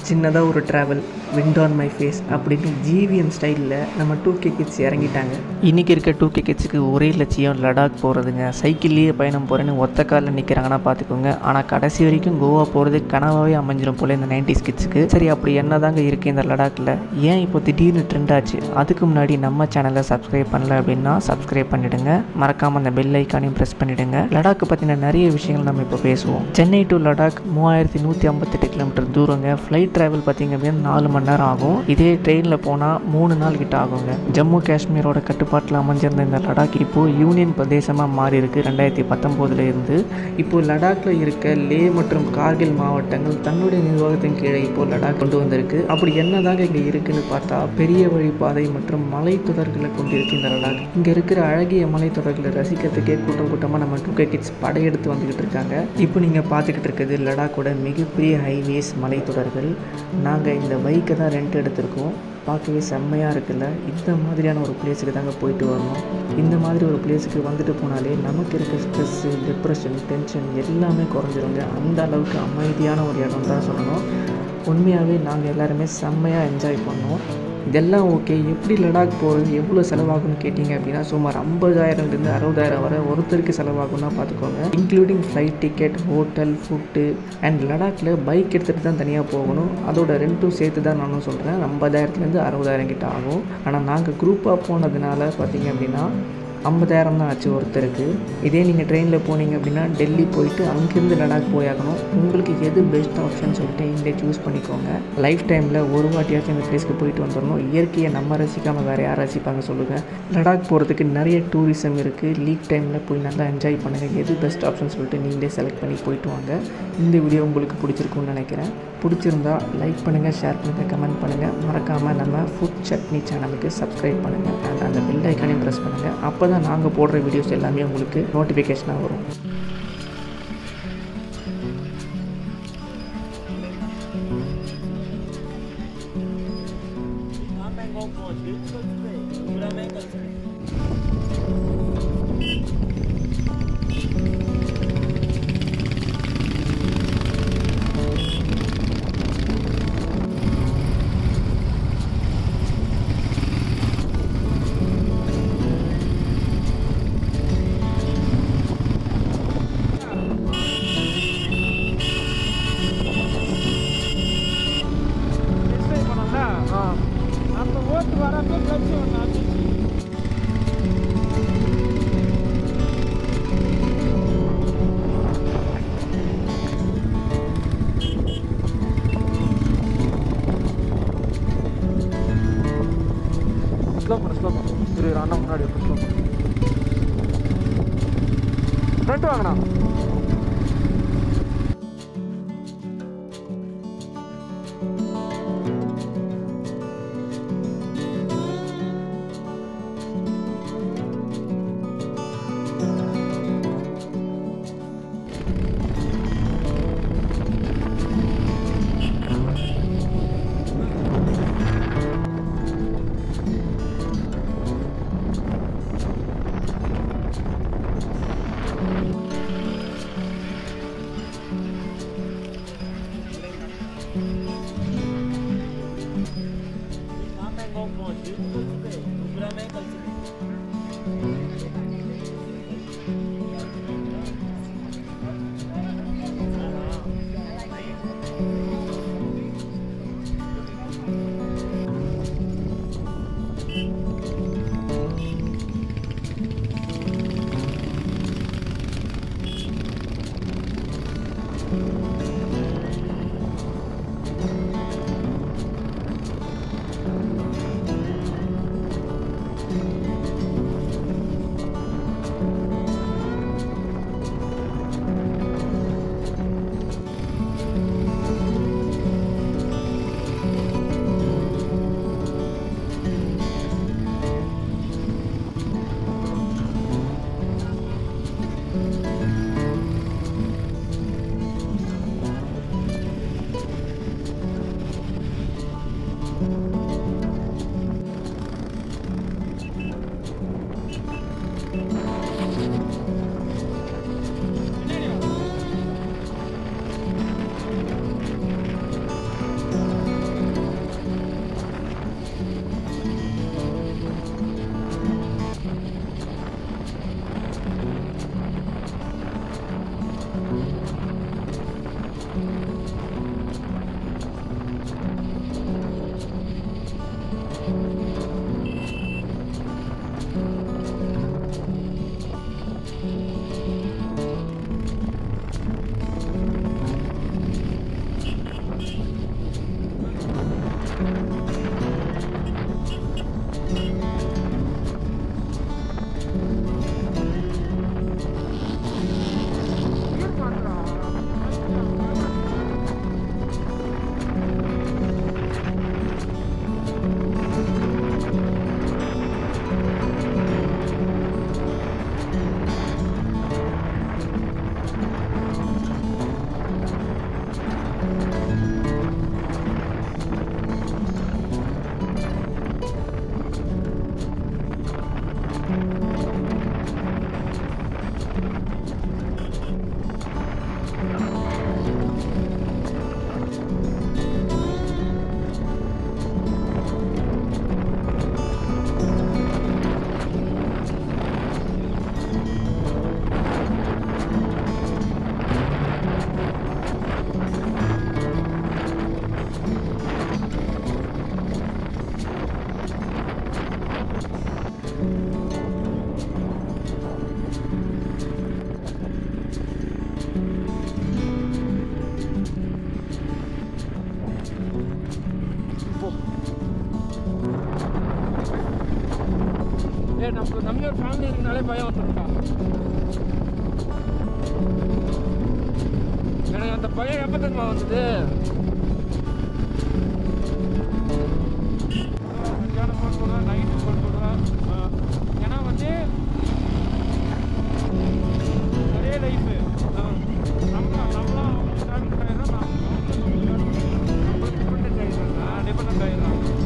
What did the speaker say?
சின்னதாக ஒரு travel wind on my face அப்படின்னு ஜிவிஎம் ஸ்டைலில் நம்ம டூ கே கிட்ஸ் இறங்கிட்டாங்க இன்றைக்கி இருக்க டூ கே கிட்ஸுக்கு ஒரே லட்சியம் லடாக் போகிறதுங்க சைக்கிள்லேயே பயணம் போகிறேன்னு ஒத்த காலில் நிற்கிறாங்கன்னா பார்த்துக்கோங்க ஆனால் கடைசி வரைக்கும் கோவா போகிறது கனவாகவே அமைஞ்சிரும் போல் இந்த நைன்டிஸ் கிட்ஸுக்கு சரி அப்படி என்னதாங்க இருக்குது இந்த லடாக்கில் ஏன் இப்போ திடீர்னு ட்ரெண்ட் ஆச்சு அதுக்கு முன்னாடி நம்ம சேனலை சப்ஸ்கிரைப் பண்ணல அப்படின்னா சப்ஸ்கிரைப் பண்ணிவிடுங்க மறக்காமல் அந்த பெல் ஐக்கானையும் ப்ரெஸ் பண்ணிவிடுங்க லடாக் பற்றின நிறைய விஷயங்கள் நம்ம இப்போ பேசுவோம் சென்னை டு லடாக் மூவாயிரத்தி நூற்றி ஐம்பத்தெட்டு கிலோமீட்டர் தூரங்க ஃப்ளைட் ட்ராவல் பார்த்தீங்க அப்படின்னா நாலு மணி நேரம் ஆகும் இதே ட்ரெயினில் போனால் மூணு நாள் கிட்ட ஆகுங்க ஜம்மு காஷ்மீரோட கட்டுப்பாட்டில் அமைஞ்சிருந்த இந்த லடாக் இப்போது யூனியன் பிரதேசமாக மாறி இருக்கு ரெண்டாயிரத்தி பத்தொம்போதுல இருந்து இப்போ லடாக்ல இருக்க லே மற்றும் கார்கில் மாவட்டங்கள் தன்னுடைய நிர்வாகத்தின் கீழே இப்போ லடாக் கொண்டு வந்திருக்கு அப்படி என்னதாங்க இங்கே இருக்குன்னு பார்த்தா பெரிய வழிப்பாதை மற்றும் மலைத்தொடர்களை கொண்டிருக்கு இந்த லடாக் இங்கே இருக்கிற அழகிய மலைத்தொடர்களை ரசிக்கிறதுக்கே கூட்டம் கூட்டமாக நம்ம டூ கிட்ஸ் படையெடுத்து வந்துக்கிட்டு இருக்காங்க இப்போ நீங்கள் பார்த்துக்கிட்டு இருக்கிறது லடாக்கோட மிகப்பெரிய ஹைவேஸ் மலைத்தொடர்கள் நாங்கள் இந்த பைக்கை தான் ரெண்ட் எடுத்திருக்கோம் பார்க்கவே செம்மையாக இருக்குல்ல இந்த மாதிரியான ஒரு பிளேஸுக்கு தாங்க போயிட்டு வரணும் இந்த மாதிரி ஒரு பிளேஸுக்கு வந்துட்டு போனாலே நமக்கு இருக்க ஸ்ட்ரெஸ்ஸு டிப்ரெஷன் டென்ஷன் எல்லாமே குறைஞ்சிருங்க அந்த அளவுக்கு அமைதியான ஒரு இடம் தான் சொல்லணும் உண்மையாகவே நாங்கள் எல்லாருமே செம்மையாக என்ஜாய் பண்ணோம் இதெல்லாம் ஓகே எப்படி லடாக் போகிறது எவ்வளோ செலவாகும்னு கேட்டிங்க அப்படின்னா சுமார் ஐம்பதாயிரம்லேருந்து அறுபதாயிரம் வரை ஒருத்தருக்கு செலவாகும்னா பார்த்துக்கோங்க including flight ticket hotel food and லடாக்கில் பைக் எடுத்துகிட்டு தான் தனியாக போகணும் அதோட ரெண்ட்டும் சேர்த்து தான் நானும் சொல்கிறேன் ஐம்பதாயிரத்துலேருந்து அறுபதாயிரம் கிட்ட ஆகும் ஆனால் நாங்கள் குரூப்பாக போனதுனால பார்த்தீங்க அப்படின்னா ஐம்பதாயிரம் தான் ஆச்சு ஒருத்தருக்கு இதே நீங்கள் ட்ரெயினில் போனீங்க அப்படின்னா டெல்லி போயிட்டு அங்கேருந்து லடாக் போயாகணும் உங்களுக்கு எது பெஸ்ட் ஆப்ஷன் சொல்லிட்டு இந்த சூஸ் பண்ணிக்கோங்க லைஃப் டைமில் ஒரு வாட்டியாச்சும் இந்த பிளேஸ்க்கு போயிட்டு வந்துடணும் இயற்கையை நம்ம ரசிக்காமல் வேறு யார் ரசிப்பாங்க சொல்லுங்கள் லடாக் போகிறதுக்கு நிறைய டூரிசம் இருக்குது லீவ் டைமில் போய் நல்லா என்ஜாய் பண்ணுங்கள் எது பெஸ்ட் ஆப்ஷன் சொல்லிட்டு நீங்களே செலக்ட் பண்ணி போயிட்டு வாங்க இந்த வீடியோ உங்களுக்கு பிடிச்சிருக்குன்னு நினைக்கிறேன் பிடிச்சிருந்தா லைக் பண்ணுங்கள் ஷேர் பண்ணுங்கள் கமெண்ட் பண்ணுங்கள் மறக்காமல் நம்ம ஃபுட் சட்னி சேனலுக்கு சப்ஸ்கிரைப் பண்ணுங்கள் அண்ட் அந்த பெல் ஐக்கானையும் ப்ரெஸ் பண்ணுங்கள் அப்போ தான் நாங்கள் போடுற வீடியோஸ் எல்லாமே உங்களுக்கு நோட்டிஃபிகேஷனாக வரும் டிஸ்பிளே பண்ணோம்ல அந்த ஓட்டு வரப்போ கிளச்சு ஒன்று ஆச்சு ஸ்லோ பண்ணு ஸ்லோ பண்ணு இரு இரு, அண்ணா முன்னாடி ஸ்லோ பண்ணு ஃப்ரண்ட் வாங்கண்ணா இப்போ நம்பி ஒரு ஃபேமிலி இருக்கனாலே பயம் வந்துருக்கா எனக்கு அந்த பயம் எப்போ தெரியுமா வந்தது மத்தியானம் போட சொல்கிறேன் நைட்டு போட சொல்கிறேன் ஏன்னா வந்து ஒரே லைஃபு நம்ம நம்மளாம் டிபெண்ட் ஆகிடும் நான் டிபெண்ட் ஆகிடுறேன்